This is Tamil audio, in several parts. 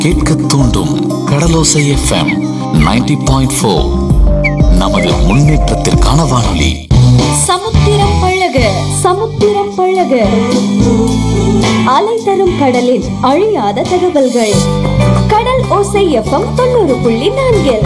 கேட்க தூண்டும் கடலோசை எஃப்எம் 90.4 பாயிண்ட் ஃபோர் நமது முன்னேற்றத்திற்கான வானொலி சமுத்திரம் பழக சமுத்திரம் பழக அலை தரும் கடலில் அழியாத தகவல்கள் கடல் ஓசை எஃப்எம் தொண்ணூறு புள்ளி நான்கில்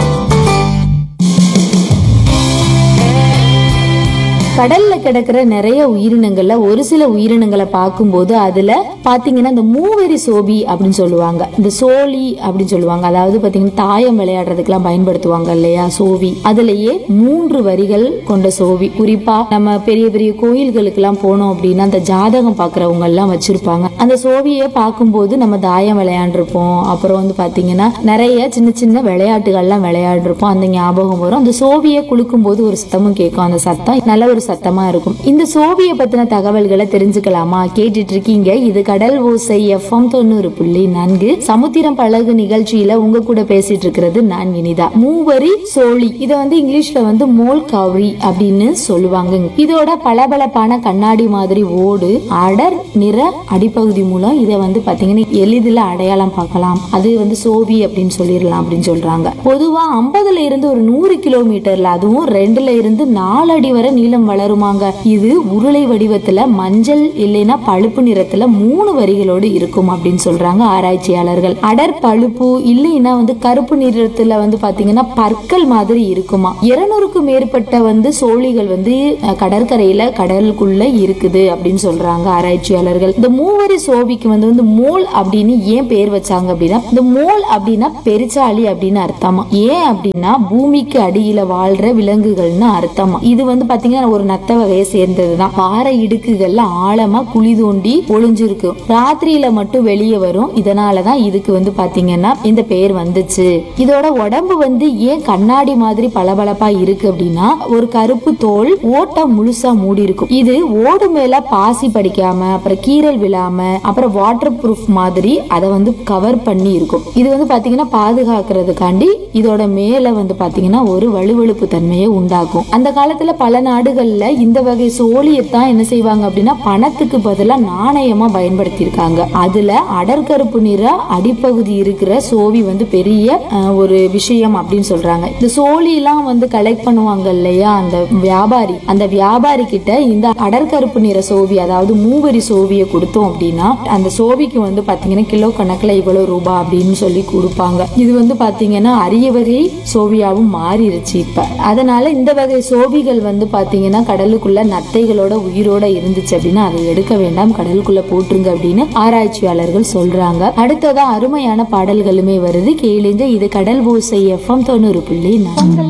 கடல்ல கிடக்கிற நிறைய உயிரினங்கள்ல ஒரு சில உயிரினங்களை பார்க்கும்போது அதுல பாத்தீங்கன்னா இந்த மூவெரி சோபி அப்படின்னு சொல்லுவாங்க இந்த சோழி அப்படின்னு சொல்லுவாங்க அதாவது பாத்தீங்கன்னா தாயம் விளையாடுறதுக்கெல்லாம் பயன்படுத்துவாங்க இல்லையா சோவி அதுலயே மூன்று வரிகள் கொண்ட சோவி குறிப்பா நம்ம பெரிய பெரிய கோயில்களுக்கு எல்லாம் போனோம் அப்படின்னா அந்த ஜாதகம் பாக்குறவங்க எல்லாம் வச்சிருப்பாங்க அந்த சோவியை பார்க்கும்போது நம்ம தாயம் விளையாண்டுருப்போம் அப்புறம் வந்து பாத்தீங்கன்னா நிறைய சின்ன சின்ன விளையாட்டுகள்லாம் விளையாடிருப்போம் அந்த ஞாபகம் வரும் அந்த சோவியை குலுக்கும் போது ஒரு சத்தமும் கேட்கும் அந்த சத்தம் நல்ல ஒரு சத்தமா இருக்கும் இந்த சோவியை பத்தின தகவல்களை தெரிஞ்சுக்கலாமா கேட்டுட்டு இருக்கீங்க இது கடல் ஓசை எஃப்எம் தொண்ணூறு புள்ளி நான்கு சமுத்திரம் பழகு நிகழ்ச்சியில உங்க கூட பேசிட்டு இருக்கிறது நான் வினிதா மூவரி சோழி இத வந்து இங்கிலீஷ்ல வந்து மோல் கவரி அப்படின்னு சொல்லுவாங்க இதோட பளபளப்பான கண்ணாடி மாதிரி ஓடு அடர் நிற அடிப்பகுதி மூலம் இதை வந்து பாத்தீங்கன்னா எளிதில் அடையாளம் பார்க்கலாம் அது வந்து சோவி அப்படின்னு சொல்லிடலாம் அப்படின்னு சொல்றாங்க பொதுவா ஐம்பதுல இருந்து ஒரு நூறு கிலோமீட்டர்ல அதுவும் ரெண்டுல இருந்து நாலு அடி வரை நீளம் வளருமாங்க இது உருளை வடிவத்துல மஞ்சள் இல்லைன்னா பழுப்பு நிறத்துல மூணு வரிகளோடு இருக்கும் அப்படின்னு சொல்றாங்க ஆராய்ச்சியாளர்கள் அடர் பழுப்பு இல்லைன்னா வந்து கருப்பு நிறத்துல வந்து பாத்தீங்கன்னா பற்கள் மாதிரி இருக்குமா இருநூறுக்கும் மேற்பட்ட வந்து சோழிகள் வந்து அஹ், கடற்கரையில கடலுக்குள்ள இருக்குது அப்படின்னு சொல்றாங்க ஆராய்ச்சியாளர்கள் இந்த மூவரி சோபிக்கு வந்து வந்து மோல் அப்படின்னு ஏன் பேர் வச்சாங்க அப்படின்னா இந்த மோல் அப்படின்னா பெருச்சாளி அப்படின்னு அர்த்தமா ஏன் அப்படின்னா பூமிக்கு அடியில வாழ்ற விலங்குகள்னு அர்த்தமா இது வந்து பாத்தீங்கன்னா ஒரு நத்த வகையை சேர்ந்ததுதான் பாறை இடுக்குகள்ல ஆழமா குழி தோண்டி ஒளிஞ்சிருக்கும் ராத்திரியில மட்டும் வெளியே வரும் இதனாலதான் இதுக்கு வந்து பாத்தீங்கன்னா இந்த பெயர் வந்துச்சு இதோட உடம்பு வந்து ஏன் கண்ணாடி மாதிரி பளபளப்பா இருக்கு அப்படின்னா ஒரு கருப்பு தோல் ஓட்டை முழுசா மூடி இருக்கும் இது ஓடு மேல பாசி படிக்காம அப்புறம் கீறல் விழாம அப்புறம் வாட்டர் ப்ரூஃப் மாதிரி அதை வந்து கவர் பண்ணி இருக்கும் இது வந்து பாத்தீங்கன்னா பாதுகாக்கிறதுக்காண்டி இதோட மேல வந்து பாத்தீங்கன்னா ஒரு வலுவழுப்பு தன்மையை உண்டாக்கும் அந்த காலத்துல பல நாடுகள்ல இந்த வகை சோழியத்தான் என்ன செய்வாங்க அப்படின்னா பணத்துக்கு பதிலா நாணயமா பயன்படுத்தி இருக்காங்க அதுல அடர்கருப்பு நிற அடிப்பகுதி இருக்கிற சோவி வந்து பெரிய அஹ், ஒரு விஷயம் அப்படின்னு சொல்றாங்க இந்த சோழி எல்லாம் வந்து கலெக்ட் பண்ணுவாங்க இல்லையா அந்த வியாபாரி அந்த வியாபாரி கிட்ட இந்த அடர்கருப்பு நிற சோவி அதாவது மூவரி சோவியை கொடுத்தோம் அப்படின்னா அந்த சோவிக்கு வந்து பாத்தீங்கன்னா கிலோ கணக்குல இவ்வளவு ரூபாய் அப்படின்னு சொல்லி கொடுப்பாங்க இது வந்து பாத்தீங்கன்னா அரிய வகை சோவியாவும் மாறிடுச்சு இப்ப அதனால இந்த வகை சோவிகள் வந்து பாத்தீங்கன்னா கடலுக்குள்ள நத்தைகளோட உயிரோட இருந்துச்சு அப்படின்னா அதை எடுக்க வேண்டாம் கடலுக்குள்ள போட்டுருங்க அப்படின்னு ஆராய்ச்சியாளர்கள் சொல்றாங்க அடுத்ததா அருமையான பாடல்களுமே வருது கேளுங்க இது கடல் ஓசை எஃப்எம் தொண்ணூறு புள்ளி நான்கு